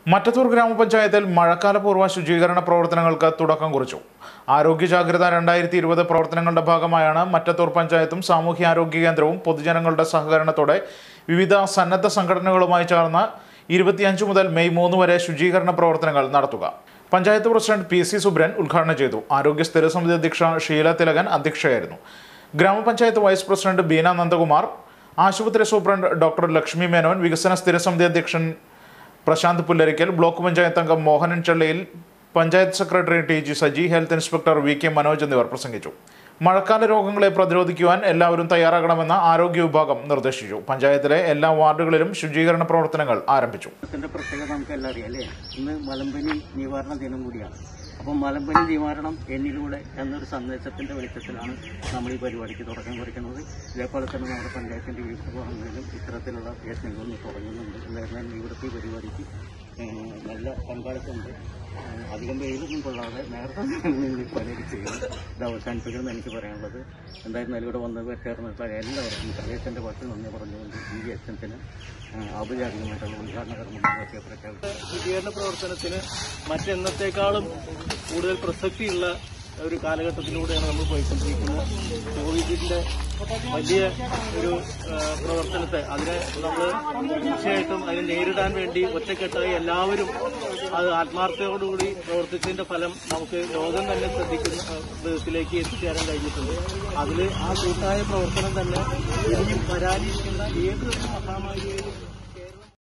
മറ്റത്തൂർ ഗ്രാമപഞ്ചായത്തിൽ മഴക്കാലപൂർവ്വ ശുചീകരണ പ്രവർത്തനങ്ങൾക്ക് തുടക്കം കുറിച്ചു ആരോഗ്യ ജാഗ്രത രണ്ടായിരത്തി ഇരുപത് പ്രവർത്തനങ്ങളുടെ ഭാഗമായാണ് മറ്റത്തൂർ പഞ്ചായത്തും സാമൂഹ്യാരോഗ്യ കേന്ദ്രവും പൊതുജനങ്ങളുടെ സഹകരണത്തോടെ വിവിധ സന്നദ്ധ സംഘടനകളുമായി ചേർന്ന് ഇരുപത്തിയഞ്ച് മുതൽ മെയ് മൂന്ന് വരെ ശുചീകരണ പ്രവർത്തനങ്ങൾ നടത്തുക panchayat president P C Subran ഉദ്ഘാടനം ചെയ്തു ആരോഗ്യ സ്ഥിരസമിതി അധ്യക്ഷ ഷീല തിലകൻ അധ്യക്ഷയായിരുന്നു ഗ്രാമപഞ്ചായത്ത് വൈസ് പ്രസിഡന്റ് ബീന നന്ദകുമാർ ആശുപത്രി സൂപ്രണ്ട് ഡോക്ടർ ലക്ഷ്മി മേനോൻ വികസന സ്ഥിരസമിതി അധ്യക്ഷൻ പ്രശാന്ത് പുല്ലരിക്കൽ ബ്ലോക്ക് പഞ്ചായത്ത് അംഗം Mohanan Challayil panchayat secretary T G Saji health inspector V K Manoj എന്നിവർ പ്രസംഗിച്ചു മഴക്കാല രോഗങ്ങളെ പ്രതിരോധിക്കുവാൻ എല്ലാവരും തയ്യാറാകണമെന്ന് ആരോഗ്യ വിഭാഗം നിർദ്ദേശിച്ചു പഞ്ചായത്തിലെ എല്ലാ വാർഡുകളിലും ശുചീകരണ പ്രവർത്തനങ്ങൾ ആരംഭിച്ചു ഇതിന്റെ പ്രത്യേകത നമുക്ക് എല്ലാം അറിയാം അല്ലേ ഇന്ന് മലമ്പനി നിവാരണ ദിനം കൂടിയാണ് അപ്പം മലമ്പനി നിവാരണം എന്നിലൂടെ എന്നൊരു സന്ദേശത്തിന്റെ വെളിച്ചത്തിലാണ് നമ്മൾ ഈ പരിപാടിക്ക് തുടക്കം കുറിക്കുന്നത് ഇതേപോലെ തന്നെ നമ്മുടെ പഞ്ചായത്തിന്റെ വിവിധ ഭാഗങ്ങളിലും ഇത്തരത്തിലുള്ള യത്നങ്ങൾ തുടങ്ങുന്നുണ്ട് എന്തായിരുന്നാലും ഇവിടുത്തെ ഈ പരിപാടിക്ക് ഏഹ്, നല്ല പങ്കാളിത്തമുണ്ട് ഏഹ്, അധികം വെയിലൊന്നും കൊള്ളാതെ നേരത്തെ നിന്ന് പണിയൊക്കെ ചെയ്യുന്നത് ഇത് അവസാനിപ്പിക്കണമെന്ന് എനിക്ക് പറയാനുള്ളത് എന്തായിരുന്നാലും ഇവിടെ വന്ന് ചേർന്നിട്ടുള്ള എല്ലാവർക്കും പ്രദേശത്തിന്റെ പറ്റി നന്ദി പറഞ്ഞുകൊണ്ട് ഈ യജ്ഞത്തിന് ഏഹ്, ഔപചാരികമായിട്ടുള്ള ഉദ്ഘാടന കർമ്മങ്ങളൊക്കെ പ്രഖ്യാപിച്ചു ശുചീകരണ പ്രവർത്തനത്തിന് മറ്റെന്നത്തേക്കാളും കൂടുതൽ പ്രസക്തിയുള്ള ഒരു കാലഘട്ടത്തിലൂടെയാണ് നമ്മൾ പോയിക്കൊണ്ടിരിക്കുന്നത് കോവിഡിന്റെ വലിയ ഒരു ആ, പ്രവർത്തനത്തെ അതിനെ നമ്മൾ തീർച്ചയായിട്ടും അതിനെ നേരിടാൻ വേണ്ടി ഒറ്റക്കെട്ടായി എല്ലാവരും അത് ആത്മാർത്ഥതയോടുകൂടി പ്രവർത്തിച്ചതിന്റെ ഫലം നമുക്ക് ലോകം തന്നെ ശ്രദ്ധിക്കുന്ന ആ, വിധത്തിലേക്ക് എത്തിച്ചേരാൻ കഴിഞ്ഞിട്ടുണ്ട് അതിൽ ആ കൂട്ടായ പ്രവർത്തനം തന്നെ ഇനിയും വരാനിരിക്കുന്ന ഏത് മഹാമാരിയെയും